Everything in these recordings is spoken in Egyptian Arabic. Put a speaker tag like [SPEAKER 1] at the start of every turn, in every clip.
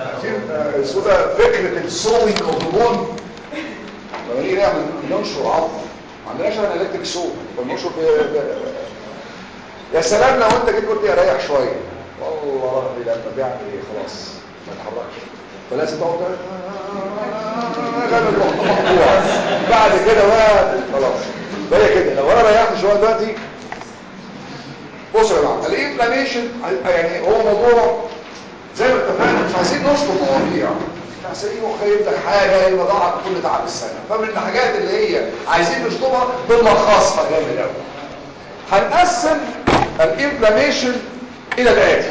[SPEAKER 1] عارفين سودا فكره السوينج اوف بون لما نيجي نعمل ننشر عظم ما عندناش انا الكتريك سو بننشر ب... ب... يا سلام لو انت جيت قلت لي اريح شويه والله ربي لما بيعمل ايه خلاص ما يتحركش فلازم تقعد غالب المقطوع بعد كده بقى خلاص فهي كده لو انا ريحت شويه دلوقتي بصوا يا جماعه الانفلاميشن يعني هو موضوع زي ما اتفقنا مش عايزين نشطب مواضيع احنا عايزين مخيب لك حاجه يبقى ضاعت كل تعب السنه فمن الحاجات اللي هي عايزين نشطبها بنلخصها جامد قوي هنقسم الانفلاميشن الى الاتي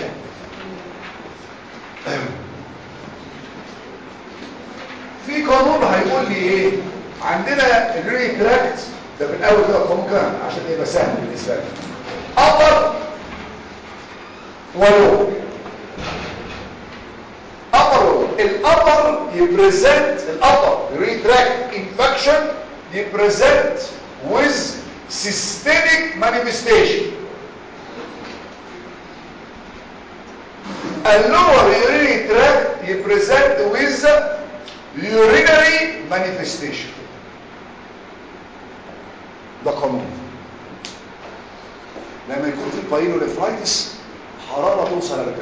[SPEAKER 1] في قانون هيقول لي ايه عندنا الري تراكت ده في الاول كده قانون كان عشان يبقى سهل بالنسبه لي upper ولو upper ولو الupper يبريزنت الupper retract infection يبريزنت with systemic manifestation اللور urinary tract يبريزنت with urinary manifestation ده قانون لما يكون في بايلوريفرايتس حرارة توصل 40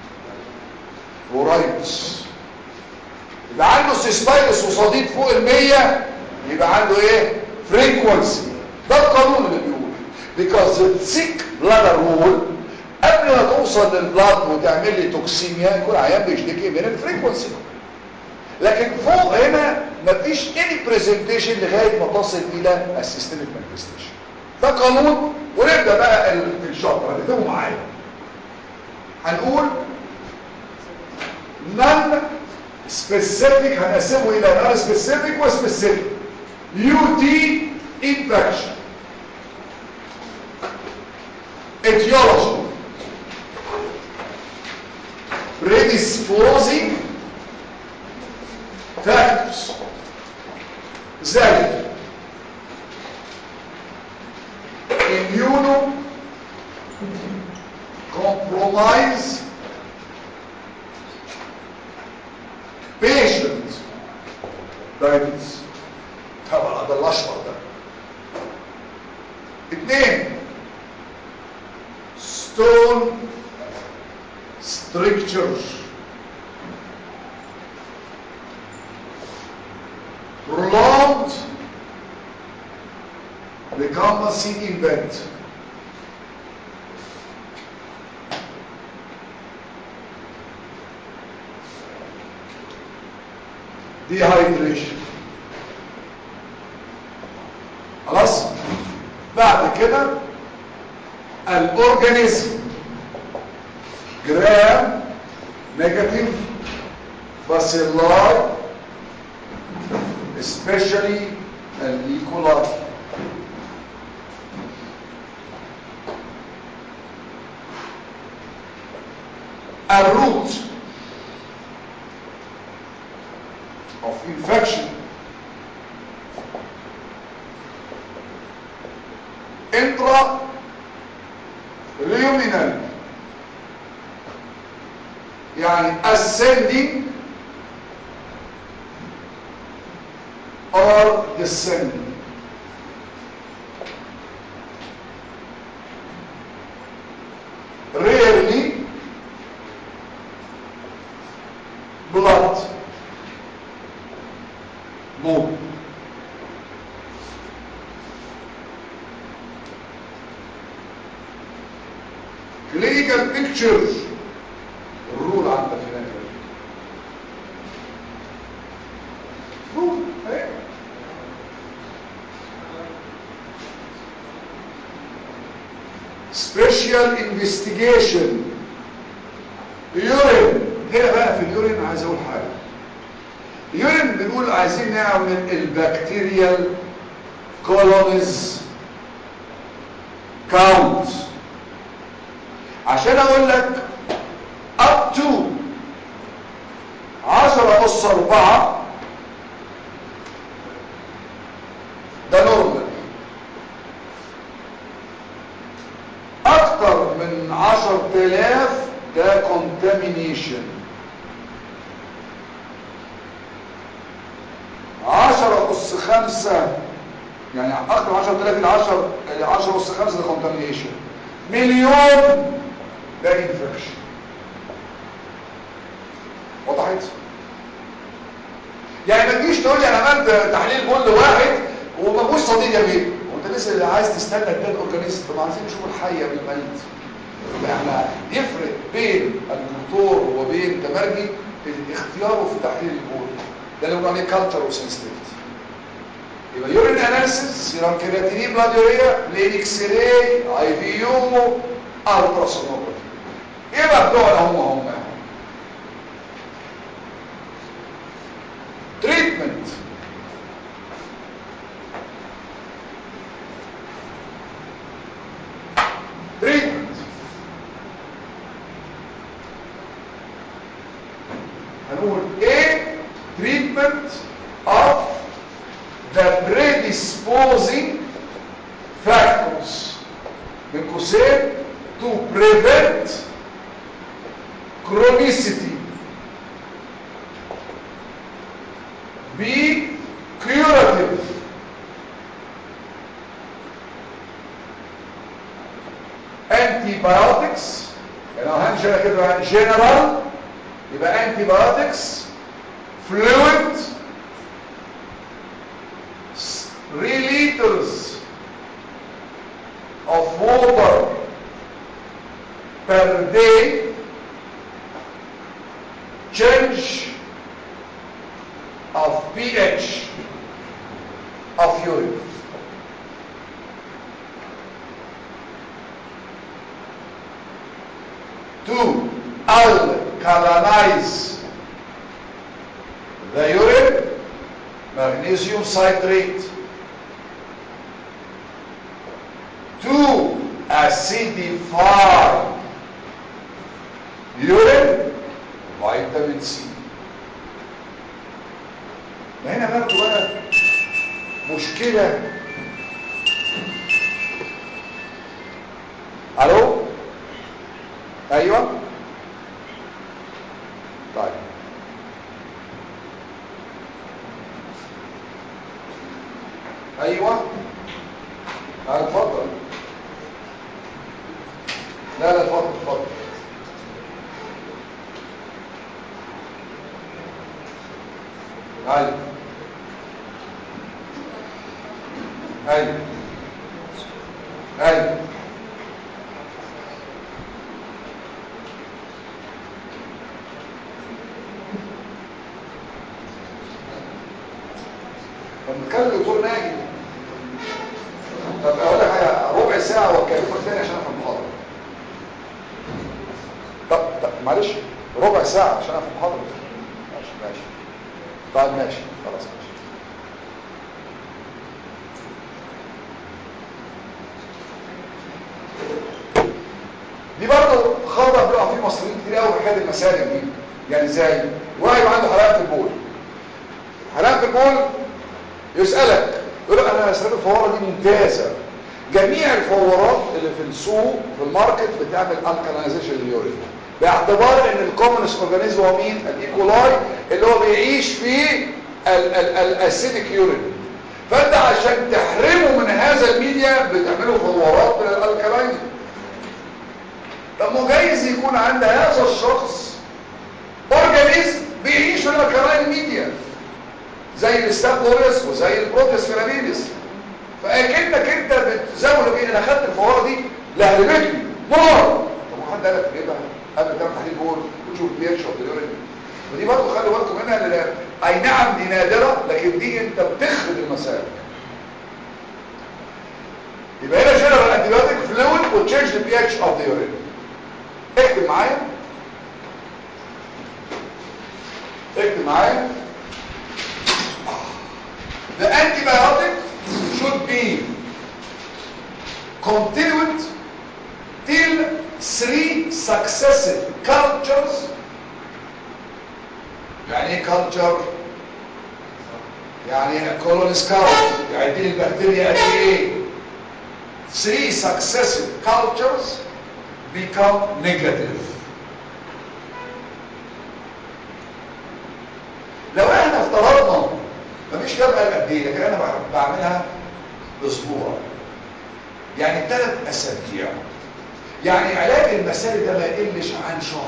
[SPEAKER 1] فورايتس يبقى عنده سيسبايلس وصديد فوق ال 100 يبقى عنده ايه فريكوانسي ده القانون اللي بيقول because the thick bladder wall قبل ما توصل للبلاد وتعمل لي توكسيميا يكون عيان بيشتكي من الفريكوانسي لكن فوق هنا مفيش any presentation لغايه ما تصل الى السيستميك مانيفستيشن ده قانون ونبدا بقى الشابتر هتكتبوا معايا هنقول نون سبيسيفيك هنقسمه الى نون سبيسيفيك وسبيسيفيك يو تي انفكشن etiology predisposing factors زي immuno compromise patient diabetes طبعا ده الاشهر ده اثنين stone strictures prolonged become in bed dehydration خلاص بعد كده الاورجانيزم جرام نيجاتيف باسيلاي especially الايكولاي الروت of infection intra luminal يعني ascending or descending rarely blood move clinical pictures الرول عندك هناك رول ايه special investigation urine هنا بقى في اليورين عايز اقول حاجه اليورين بنقول عايزين نعمل البكتيريال كولونيز كاونت عشان اقول لك up to 10 اس 4 ده نورمال اكتر من 10000 ده contamination أس 5 يعني أكثر من 10000 إلى 10 إلى 10 أس 5 ده كونتامينيشن مليون ده انفكشن وضحت يعني ما تجيش تقول لي انا عملت تحليل كل واحد وما فيهوش صديق يا بيه وانت لسه اللي عايز تستنى الديد اورجانيزم طب عايزين نشوف الحيه بالميت احنا يفرق بين الدكتور وبين تمرجي اختياره في تحليل البول ده اللي بنقول عليه كالتشر وسنسيتيفيتي يبقى يورين اناليسيس سيرام كرياتينين بلاد يوريا بلين اكس راي اي في يو الترا سونوجرافي ايه بقى بتوعنا هم هم تريتمنت تريتمنت هنقول ايه treatment of the predisposing factors من قوسين to prevent chronicity be curative antibiotics يعني اهم شيء كده general يبقى antibiotics fluid three liters of water per day change of pH of urine to alkalinize the urine magnesium citrate to acidify urine vitamin C ما هنا برضه بقى مشكلة الو ايوه طيب ايوه لا اتفضل لا لا اتفضل اتفضل ايوه ايوه ايوه طب نتكلم دكتور ناجي طب اقول لك حاجه ربع ساعه واكلمك تاني عشان افهم المحاضره طب طب معلش ربع ساعه عشان افهم المحاضره ماشي ماشي طيب ماشي خلاص ماشي دي برضه خطأ بيقع فيه مصريين كتير قوي في حكايه المسالم دي يعني ازاي واحد عنده حرقه في البول حرقه في البول يسالك يقول لك انا اسرار الفواره دي ممتازه جميع الفورات اللي في السوق في الماركت بتعمل الكالينايزيشن لليورين باعتبار ان الكومنس اورجانيزم هو مين الايكولاي اللي هو بيعيش في الاسيديك يورين فانت عشان تحرمه من هذا الميديا بتعمله فورات من الالكالينز طب ما جايز يكون عند هذا الشخص اورجانيزم بيعيش في الالكالين ميديا زي الستابلوريس وزي البروتيس فيلابيليس فاكنك انت بتزود ايه انا خدت الفواره دي لهلبتني نار طب ما حد قال لك ايه بقى قبل تعمل تحليل بول وتشوف بي اتش اوف اليورين ودي برضه خلي بالكم منها اللي اي نعم دي نادره لكن دي انت بتخرب المسائل يبقى هنا جنرال انتيبيوتيك فلويد وتشينج ذا بي اتش اوف ذا يورين اكتب معايا اكتب معايا The antibiotic should be continued till three successive cultures يعني ايه culture يعني كولون سكاوت يعني دي البكتيريا قد ايه three successive cultures become negative لو احنا افترضنا مفيش كلام قال قد ايه لكن انا بع- بعملها اسبوع يعني ثلاث اسابيع يعني علاج المسالك ده ما يقلش عن شهر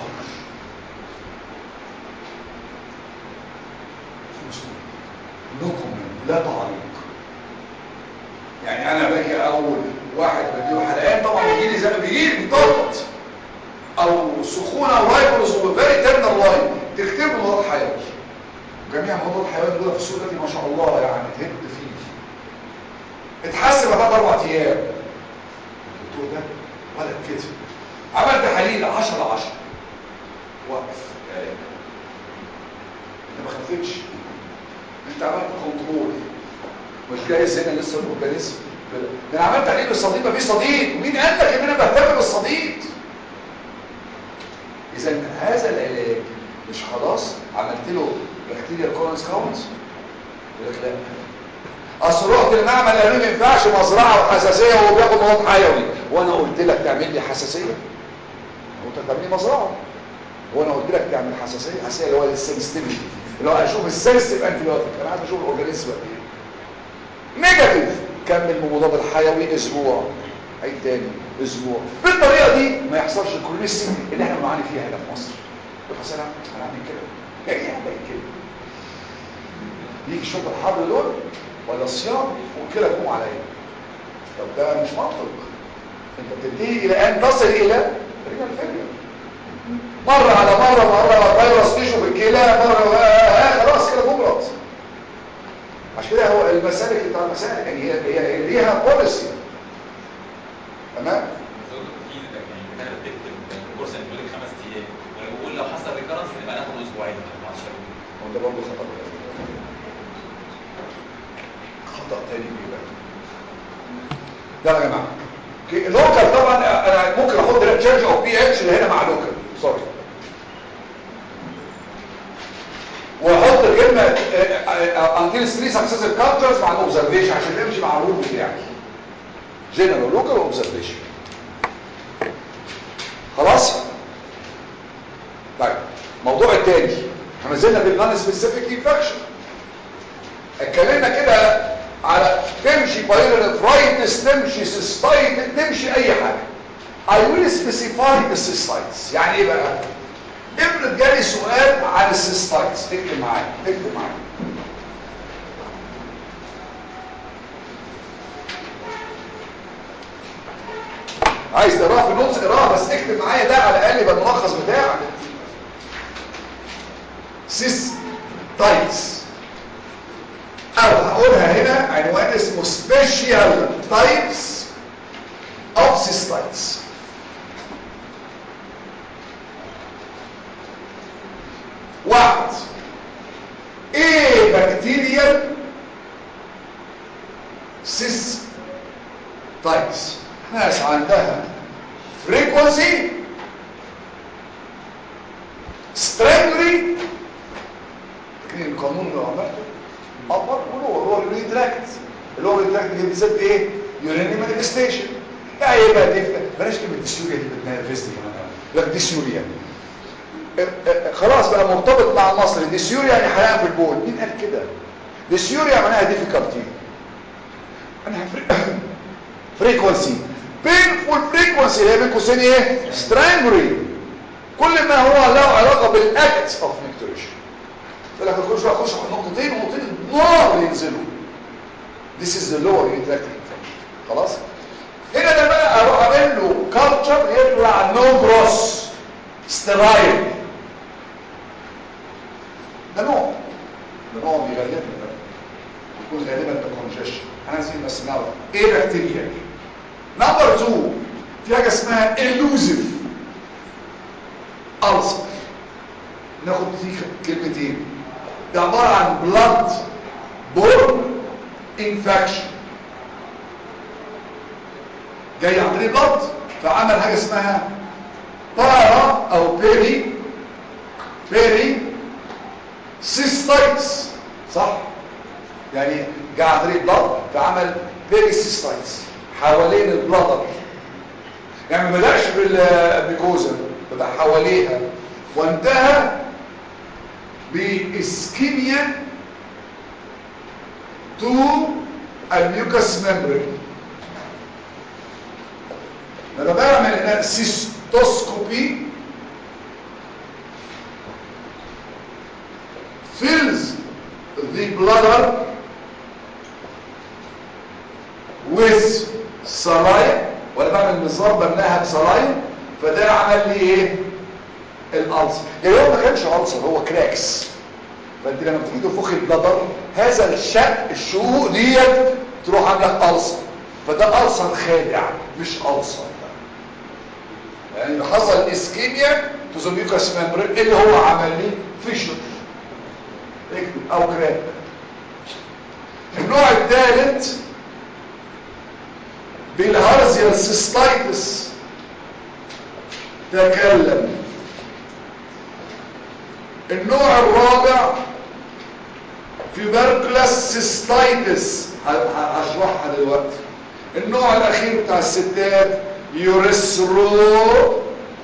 [SPEAKER 1] لكم لا تعليق يعني انا باجي اول واحد بديه حلقان طبعا بيجي لي زي ما بيجي لي بيطلط او سخونه ورايبرز وفيري تيرنال لاين تكتبوا مضاد حيوي جميع مضادات الحيوان دول في السوق دلوقتي ما شاء الله يعني تهد فيه اتحسن بعد اربع ايام الدكتور ده ولا كده عمل تحاليل 10 على 10 وقف يعني انت ما خفتش انت عملت كنترول مش جايز هنا لسه الاورجانيزم ده انا عملت تحليل بالصديد مفيش صديد ومين قال لك ان انا بهتم بالصديد اذا هذا العلاج مش خلاص عملت له بكتيريا كولونز كاونت يقول لك لا اصل رحت المعمل قالوا لي ما ينفعش مزرعه وحساسيه وهو بياخد مضاد حيوي وانا قلت لك تعمل لي حساسيه قلت تعمل لي مزرعه وانا قلت لك تعمل حساسيه حساسيه اللي هو السنسيتيفيتي اللي هو اشوف السنسيتيف انتيبيوتيك انا عايز اشوف الاورجانيزم قد ايه نيجاتيف كمل بمضاد الحيوي اسبوع عيد تاني اسبوع بالطريقه دي ما يحصلش الكرونيسي اللي احنا بنعاني فيها هنا في مصر بس انا هنعمل كده ايه يعني كده يجي شوط الحر دول ولا الصيام وكده تقوم عليا طب ده مش منطق انت بتنتهي الى ان تصل الى رينال فيلير مرة على مرة مرة فيروس تشو في الكلى مرة آه خلاص كده بمرض عشان كده هو المسالك بتاع المسالك يعني هي هي ليها بوليسي تمام
[SPEAKER 2] انا بكتب كورس انتولوجي خمس ايام وانا بقول لو حصل ريكرنس يبقى ناخد اسبوعين 14 يوم
[SPEAKER 1] هو ده برضه خطأ خطأ تاني كبير ده يا جماعة اوكي اللوكال طبعا انا ممكن احط هنا تشارج او بي اتش اللي هنا مع لوكال سوري واحط كلمه انتل 3 سكسسيف كالتشرز مع الاوبزرفيشن عشان تمشي مع الرول بتاعك جنرال لوكال اوبزرفيشن خلاص طيب الموضوع الثاني احنا نزلنا بالنون سبيسيفيك انفكشن اتكلمنا كده على تمشي بايلونفرايتس تمشي سيستايت تمشي اي حاجه I will specify the cystites يعني ايه بقى افرض جالي سؤال عن السيستايتس اكتب معايا اكتب معايا عايز تقراها في النص اقراها بس اكتب معايا ده على الاقل يبقى الملخص بتاعك سيستايتس او هقولها هنا عنوان اسمه special types of cystites واحد ايه بكتيريال cystites ناس عندها frequency strangely فاكرين القانون اللي عملته ابر ولور اللي هو الريتراكت اللي هو الريتراكت اللي بتسمى ايه يوريني مانيفستيشن يعني ايه بقى دي بلاش كلمه ديسيوريا دي بتنافسني كمان لا ديسيوريا خلاص بقى مرتبط مع المصري ديسيوريا يعني حرقان في البول مين قال كده ديسيوريا معناها ديفيكالتي انا فريكونسي بينفول فريكونسي اللي هي بين قوسين ايه سترانجري كل ما هو له علاقه بالاكت اوف ميكتوريشن يقول لك كل شويه اخش على نقطتين ونقطتين نار ينزلوا This is the lower retracting function خلاص هنا ده بقى اروح اعمل له كالتشر يطلع نو جروس سترايل ده نوع ده نوع بيغلبنا ده يكون غالبا ده كونجيشن احنا عايزين بس نعرف ايه بكتيريا نمبر 2 في حاجه اسمها elusive ulcer ناخد فيه كلمتين ده عبارة عن blood borne infection جاي عن طريق blood فعمل حاجة اسمها بارا او بيري بيري سيستايتس صح يعني جاء عن طريق blood فعمل بيري سيستايتس حوالين البلادر يعني ما بدأش بالميكوزا بدأ حواليها وانتهى باسكيميا to الميوكس membrane لما بعمل هنا سيستوسكوبي fills the bladder with saline وانا بعمل مزار بملاها بسلاين فده عمل لي ايه الالسر يعني هو ما كانش السر هو كراكس فانت لما بتيجي تنفخ البلدر هذا الشق الشقوق ديت تروح عامله السر فده السر خادع مش السر يعني حصل اسكيميا توزوميوكاس ممبرين اللي هو عمل لي فيشر اكتب او كراك النوع الثالث بالهارزيال سيستايتس تكلم النوع الرابع فيبركلاس سيستايتس هشرحها دلوقتي النوع الاخير بتاع الستات يوريثرو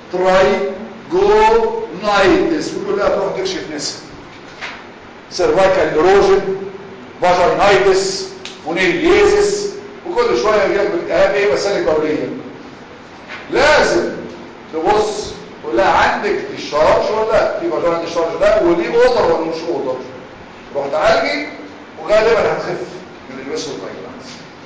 [SPEAKER 1] ترايجونايتس كلها تروح تكشف نسا سيرفايكال ايروجن فاجينايتس مونيليزيس وكل شويه يجي لك بالالتهاب ايه مسالك بوليه لازم تبص تقول لها عندك ديشارج ولا لا في فاجينا ديشارج ده وليه اوضر ولا مش اوضر روح تعالجي وغالبا هتخف من الويسو فايلانس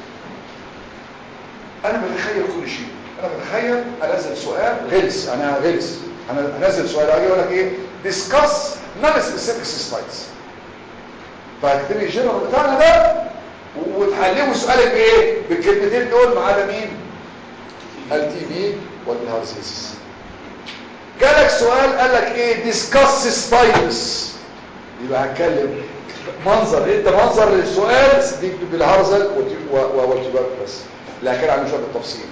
[SPEAKER 1] انا بتخيل كل شيء انا بتخيل انزل سؤال غلس انا غلس انا انزل سؤال اجي اقول لك ايه ديسكاس نون سبيسيفيك سيستايتس فاكتبي الجنرال بتاعنا ده وتحليه سؤالك بايه بالكلمتين دول ما عدا مين التي بي والهارزيسيس جالك سؤال قال لك ايه ديسكاس سيستايتس يبقى هتكلم منظر انت منظر للسؤال دي بالهرزل والتبركلس لكن عن شويه بالتفصيل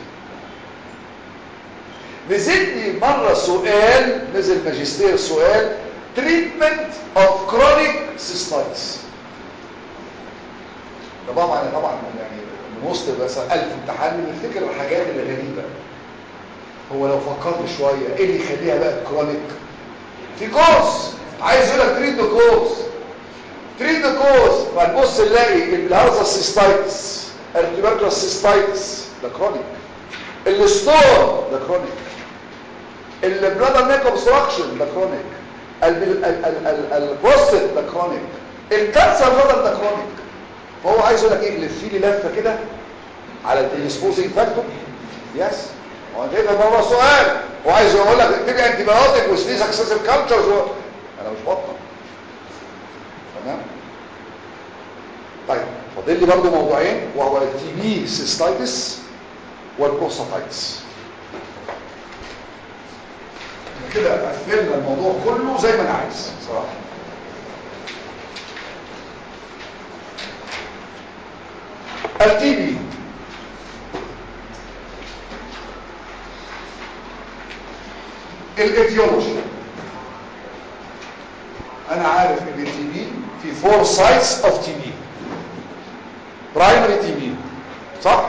[SPEAKER 1] نزلني مرة سؤال نزل ماجستير سؤال treatment of chronic cystitis طبعا انا طبعا يعني من وسط بس ألف امتحان بنفتكر الحاجات اللي غريبة هو لو فكرت شوية ايه اللي يخليها بقى كرونيك في كورس عايز يقول لك تريد كورس تريد كورس فهنبص نلاقي الهارزا سيستايتس التبركلوس سيستايتس ده كرونيك الستور ده كرونيك البلادر نيك اوبستراكشن ده كرونيك البروستات ده كرونيك الكانسر بلادر ده كرونيك فهو عايز يقول لك ايه لف لي لفه كده على الديسبوزنج فاكتور يس هو انت ده موضوع سؤال هو عايز يقول لك اكتب لي انتي بايوتيك وسليز اكسسيف كالتشرز و... انا مش بطل تمام طيب فاضل لي برضه موضوعين وهو التي بي سيستايتس والبروستاتايتس كده قفلنا الموضوع كله زي ما انا عايز صراحه التي بي الايتيولوجي انا عارف ان التي بي في فور سايتس اوف تي بي برايمري تي بي صح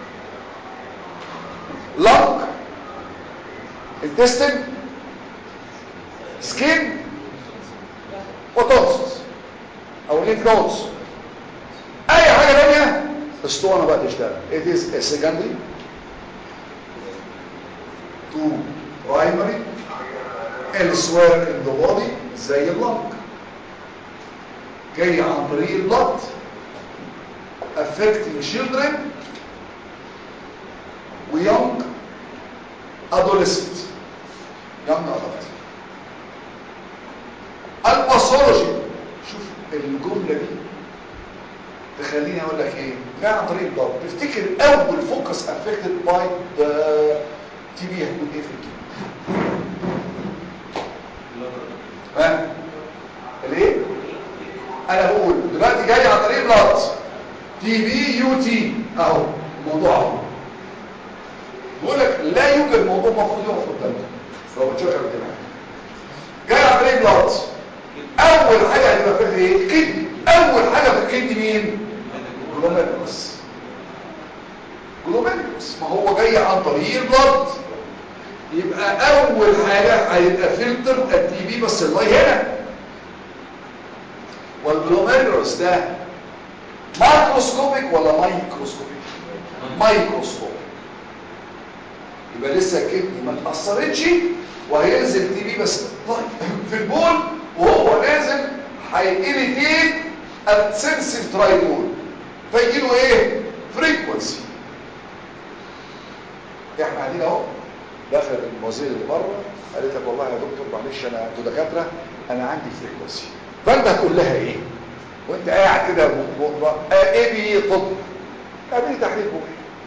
[SPEAKER 1] lung intestine skin وتونسس او lymph nodes اي حاجه ثانيه اسطوانه بقى تشتغل it is a secondary to primary elsewhere in the body زي اللنج جاي عن طريق البلد affecting children ويونج adolescent young adult الباثولوجي شوف الجمله دي تخليني اقول لك ايه جاء عن طريق الضرب تفتكر اول فوكس افكتد باي ذا تي بي هتكون ايه في الكيمياء ها ليه انا بقول دلوقتي جاي عن طريق بلاد تي بي يو تي اهو الموضوع اهو بقول لك لا يوجد موضوع المفروض يقف قدامك لو بتشوف الدماغ جاي عن طريق بلاد اول حاجه هتبقى فيها ايه الكدني اول حاجه في الكدني مين جلوميرولس جلوميرولس ما هو جاي عن طريق البلد يبقى اول حاجه هيبقى فلتر التي بي بس الله هنا والجلوميرولس ده مايكروسكوبيك ولا مايكروسكوبيك مايكروسكوبيك يبقى لسه الكدني ما اتاثرتش وهينزل تي بي بس طيب في البول وهو نازل هيقلتين السنسيف ترايبول فيجي له ايه فريكونسي احنا قاعدين اهو دخل الموزيل اللي بره قالت لك والله يا دكتور معلش انا انتوا دكاتره انا عندي فريكونسي فانت هتقول لها ايه وانت قاعد كده ايه بي طب اعملي تحليل بول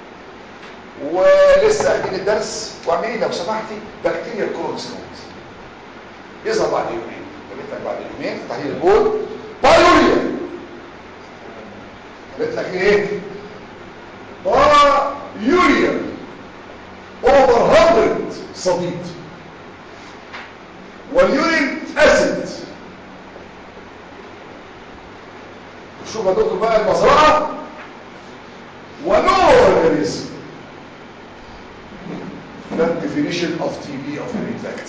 [SPEAKER 1] ولسه قاعدين الدرس واعملي لو سمحتي بكتيريا الكولونسكوت يظهر بعد يومين قلت لك بعد يومين تحليل البول بايوريا قلت لك ايه بايوريا اوفر 100 صديد واليورين اسيد شوف يا دكتور بقى المزرعه ونو اورجانيزم ده definition of TB of an infect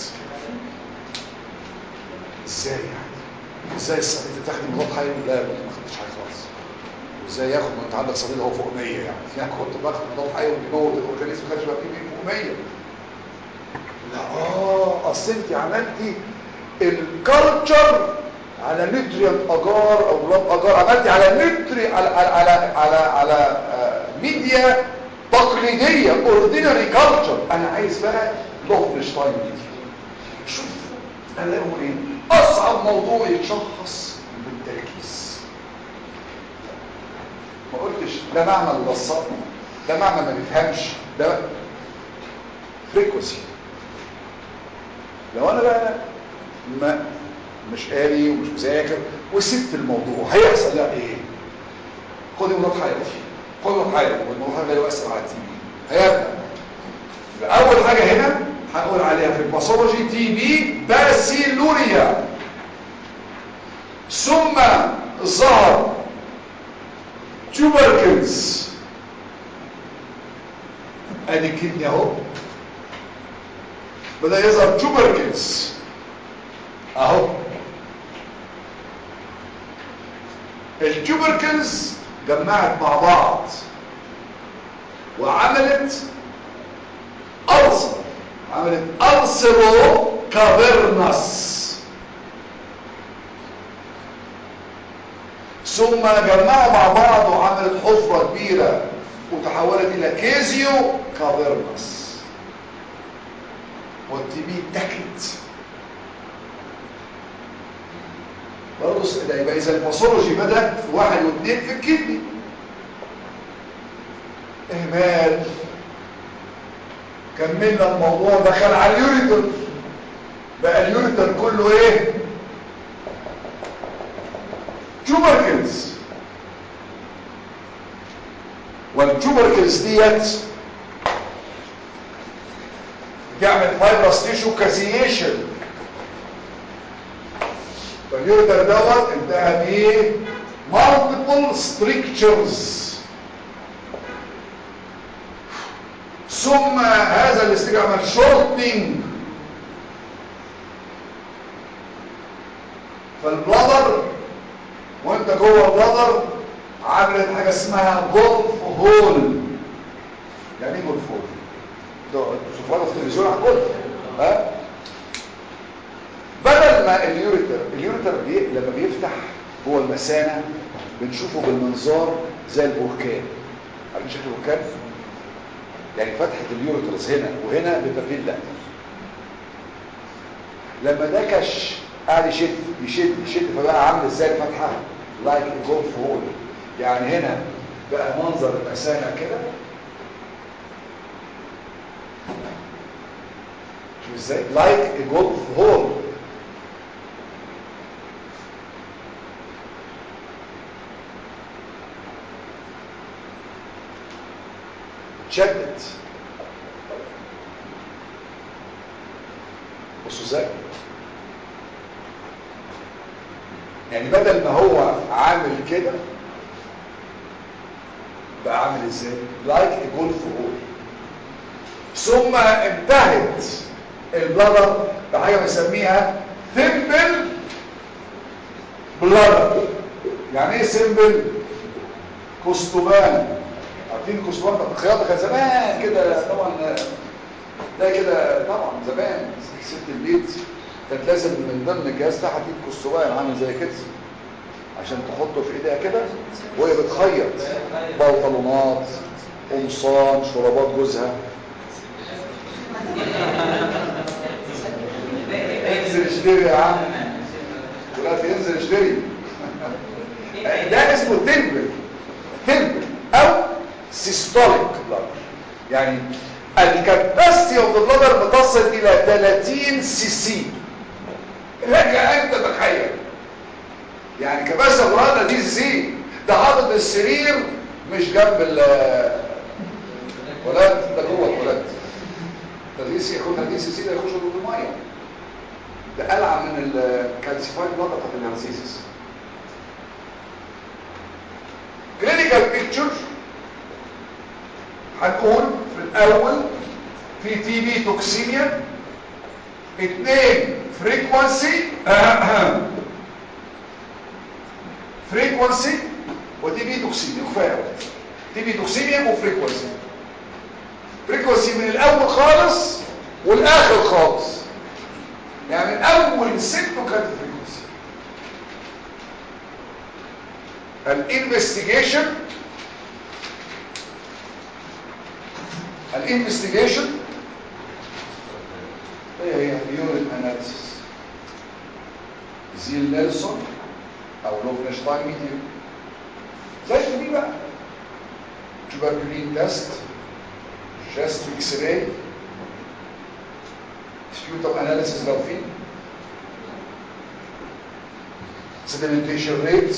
[SPEAKER 1] ازاي يعني ازاي الصديد تاخد مضاد حيوي لا ما خدتش حاجه خالص وازاي ياخد ما انت عندك صديد اهو فوق 100 يعني يعني كنت باخد مضاد حيوي بيموت الاورجانيزم ما كانش بقى فيه فوق 100 لا اه اصل انت عملتي الكالتشر على نيوتريانت اجار او بلاد اجار عملتي على نيوتري على على على على, على آه ميديا تقليديه اوردينري كالتشر انا عايز بقى لوفنشتاين ميديا شوف انا اقول ايه اصعب موضوع يتشخص بالتركيز ما قلتش ده معمل وصل ده معمل ما بيفهمش ده فريكوسي لو انا بقى ما مش قاري ومش مذاكر وسبت الموضوع هيحصل لا ايه خدي مضاد حيوي خدي مضاد حيوي والمضاد حيوي ده يؤثر على التي بي هيبدا اول حاجه هنا هنقول عليها في الباثولوجي تي بي باسيلوريا ثم ظهر تيوبركلز ادي الكدني اهو بدا يظهر تيوبركلز اهو التيوبركلز جمعت مع بعض وعملت ألسر عملت ألسرو كافيرنس ثم جمعوا مع بعض وعملت حفرة كبيرة وتحولت إلى كيزيو كافيرنس والتي بي اتكت برضه ده يبقى اذا الباثولوجي بدا في واحد واثنين في الكدني اهمال كملنا الموضوع دخل على اليوريتر بقى اليوريتر كله ايه تيوبركلز والتيوبركلز ديت تعمل فايبرس تيشو كاسيشن فاليوريتر دوت انتهى بايه multiple strictures ثم هذا الاستيج عمل شورتنج فالبلادر وانت جوه البلادر عملت حاجه اسمها جولف هول يعني ايه جولف هول ده تشوفوها في التلفزيون على الجولف ها بدل ما اليوريتر اليوريتر بي... لما بيفتح جوه المثانه بنشوفه بالمنظار زي البركان عارفين شكل البركان يعني فتحه اليوريترز هنا وهنا ببابيلا لما ده كش قاعد يشد يشد يشد فبقى عامل ازاي الفتحه لايك جولف هول يعني هنا بقى منظر المثانه كده شوف ازاي لايك جولف هول اتشدت بصوا ازاي يعني بدل ما هو عامل كده بقى عامل ازاي لايك جولف هول ثم انتهت البلدر بحاجه بنسميها سمبل بلدر يعني ايه سمبل كستوبان عارفين كستوبان بتاع الخياطه كان زمان كده طبعا ده كده طبعا زمان ست البيت كانت لازم من ضمن الجهاز بتاعها تجيب كستوبان عامل زي كده عشان تحطه في ايديها كده وهي بتخيط بنطلونات قمصان شرابات جوزها انزل اشتري يا عم دلوقتي انزل اشتري ده اسمه تمبل تمبل او سيستوليك بلادر يعني الكاباسيتي اوف ذا بلادر بتصل الى 30 سي سي لك ان تتخيل يعني كباسة بلادر دي سي ده حاطط السرير مش جنب ال ولاد ده جوه الولاد ده دي سي ياخدها دي سي سي ده يخش ضد الميه ده قلعه من الكالسيفايد بلادر بتاعت الهرسيسس كلينيكال بيكتشر هنقول في الاول في تي بي توكسيميا اثنين فريكوانسي فريكوانسي ودي بي توكسيميا كفايه تي بي توكسيميا وفريكوانسي فريكوانسي من الاول خالص والاخر خالص يعني من اول سنه كانت فريكوانسي الانفستيجيشن الانفستيجيشن هي هي يورين اناليسيس زيل نيلسون او لوفنشتاين ميديوم زي دي بقى تبركلين تيست جاست اكس راي سبيوتم اناليسيس لو في سيدمنتيشن ريت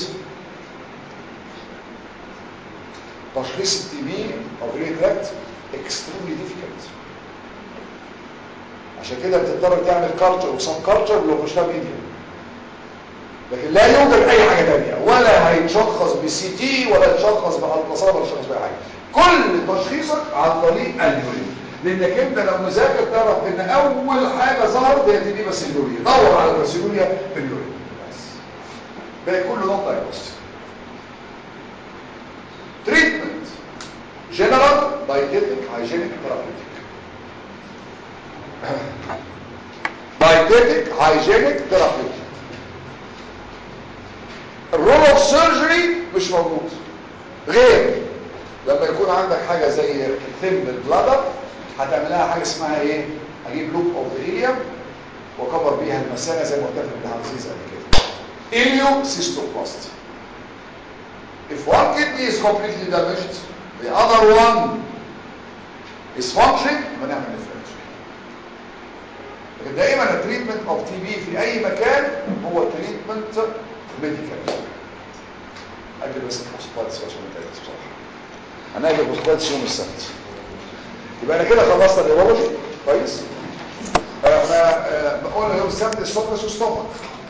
[SPEAKER 1] تشخيص التي بي او بري تراكت اكستريملي ديفيكلت عشان كده بتضطر تعمل كارتر وسب كارتر لو مش ميديا لكن لا يوجد اي حاجه ثانيه ولا هيتشخص بسي تي ولا يتشخص بالتصاب ولا يتشخص باي حاجه كل تشخيصك عن طريق اليورين لانك انت لو مذاكر تعرف ان اول حاجه ظهرت هي تي بي باسيلوريا دور على الباسيلوريا في اليورين بس باقي كله نون دايجنوستيك تريتمنت جنرال دايتيتك هايجينيك ثيرابيوتيك دايتيتك هايجينيك ثيرابيوتيك الرول اوف سيرجري مش موجود غير لما يكون عندك حاجه زي ثم البلادر هتعمل لها حاجه اسمها ايه اجيب لوب اوف هيليوم واكبر بيها المثانه زي ما قلت لك بتاع العزيز قبل كده اليو سيستوبلاستي if one kidney is completely damaged the other one is functioning بنعمل differential لكن دائما التريتمنت اوف تي بي في اي مكان هو تريتمنت ميديكال اجل بس البوستباتس عشان ما تعرفش بصراحه هنأجل البوستباتس يوم السبت يبقى انا كده خلصنا النيورولوجي كويس احنا قلنا يوم السبت السوبرس والستومك